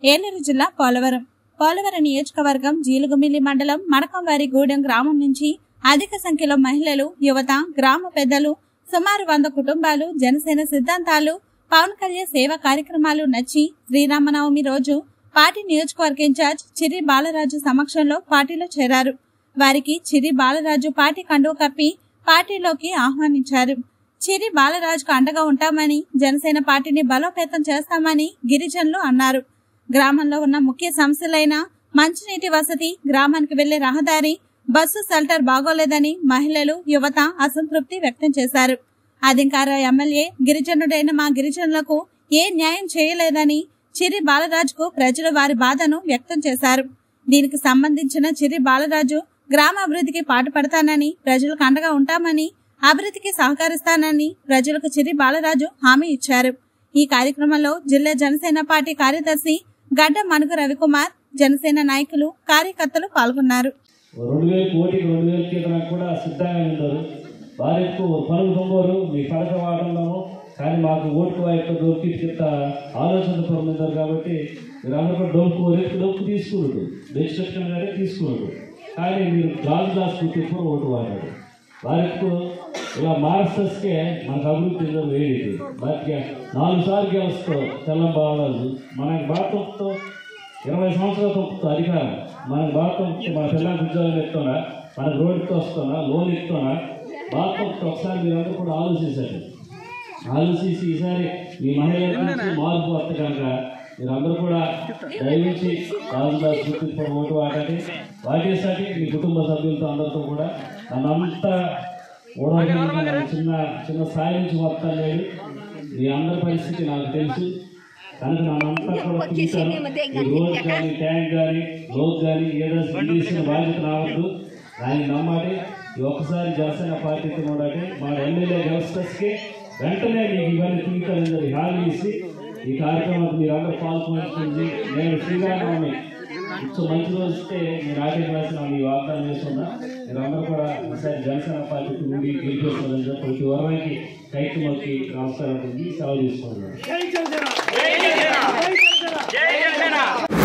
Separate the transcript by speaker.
Speaker 1: ఏలూరు జిల్లా పోలవరం పోలవరం నియోజకవర్గం జీలుగుమిల్లి మండలం మడకంవారి గూడెం గ్రామం నుంచి అధిక సంఖ్యలో మహిళలు యువత గ్రామ పెద్దలు సుమారు వంద కుటుంబాలు జనసేన సిద్ధాంతాలు పవన్ కళ్యాణ్ సేవా కార్యక్రమాలు నచ్చి శ్రీరామనవమి రోజు పార్టీ నియోజకవర్గ ఇన్ఛార్జ్ చిరి బాలరాజు సమక్షంలో పార్టీలో చేరారు వారికి చిరి బాలరాజు పార్టీ కండువ కప్పి పార్టీలోకి ఆహ్వానించారు చిరి బాలరాజుకు అండగా ఉంటామని జనసేన పార్టీని బలోపేతం చేస్తామని గిరిజనులు అన్నారు గ్రామంలో ఉన్న ముఖ్య సమస్యలైన మంచినీటి వసతి గ్రామానికి వెళ్లే రహదారి బస్సు షెల్టర్ బాగోలేదని మహిళలు యువత అసంతృప్తి వ్యక్తం చేశారు అధికార ఎమ్మెల్యే గిరిజనుడైన మా గిరిజనులకు ఏ న్యాయం చేయలేదని చిరి బాలరాజుకు ప్రజలు వారి బాధను వ్యక్తం చేశారు దీనికి సంబంధించిన చిరి బాలరాజు గ్రామ అభివృద్ధికి పాటుపడతానని ప్రజలకు అండగా ఉంటామని అభివృద్ధికి సహకరిస్తానని ప్రజలకు చిరి బాలరాజు హామీ ఇచ్చారు ఈ కార్యక్రమంలో జిల్లా జనసేన పార్టీ కార్యదర్శి గడ్డ మనుగు రవికుమార్ జనసేన నాయకులు కార్యకర్తలు పాల్గొన్నారు
Speaker 2: రెండు వేలు కోటికి రెండు వేలు కీటడానికి కూడా సిద్ధంగా ఉంటారు వారు ఎక్కువ పనులు పొంగోరు మీ పడక వాడడంలోనూ కానీ మాకు ఓటుకు యొక్క దొరికి కింద ఆలోచన పొందుతారు కాబట్టి మీరు అందరూ కూడా డొక్కు రేపు డొక్కు తీసుకున్నాడు డెసిషన్ గానే తీసుకున్నాడు కానీ మీరు గాజు గ్లాస్ ఎప్పుడు ఓటు వాడాడు వారికి ఇలా మాస్టర్స్కే మనకు అభివృద్ధి ఏదో వేడిది వారికి నాలుగు సార్లు గెలుస్తూ తెల్లం బాలరాజు మనకి బాధతో ఇరవై సంవత్సరాల తొక్కుతూ అధికారం మనకు బాగా మన పిల్లలకు ఉద్యోగం ఇస్తున్నా మనకు రోడ్డుకి వస్తున్నా లోన్ ఇస్తున్నా బాగా ఒకసారి మీరందరూ కూడా ఆలోచించండి ఆలోచించి ఈసారి మీ మహిళల గురించి మార్పు వస్తే కనుక మీరందరూ కూడా దయవించి రాజుదాస్ గుర్తింపు ఓటు వాడండి వాటేసారి మీ కుటుంబ సభ్యులతో అందరితో కూడా నన్నంతా ఓడగలిగిన చిన్న చిన్న స్థాయి నుంచి మొత్తం లేదు మీ అందరి పరిస్థితి నాకు తెలుసు కనుక నన్నంతా కూడా చూశాను ఈ రోడ్ కానీ ట్యాంక్ కానీ రోడ్ కానీ ఏదో చేసిన బాధ్యత రావద్దు దాన్ని నమ్మాలి ఈ ఒక్కసారి జనసేన పార్టీతో కూడా మన ఎమ్మెల్యే గెలిస్టర్స్కి వెంటనే మీకు ఇవన్నీ తీర్థాలని హామీ ఇచ్చి ఈ కార్యక్రమానికి మీరు అందరూ పాల్గొంటుంది నేను శ్రీరామనవమి ఇంకో మంచి రోజు వస్తే మీరు ఆటలు రాసిన మీ వాగ్దానం చేస్తున్నా మీరు అందరూ కూడా ఈసారి జనసేన పార్టీకి ఉండి గెలిపిస్తుందని చెప్పి ప్రతి వరానికి కైకి మొక్కి నమస్కారం సెలవు తీసుకుంటున్నాను
Speaker 3: జై జనసేన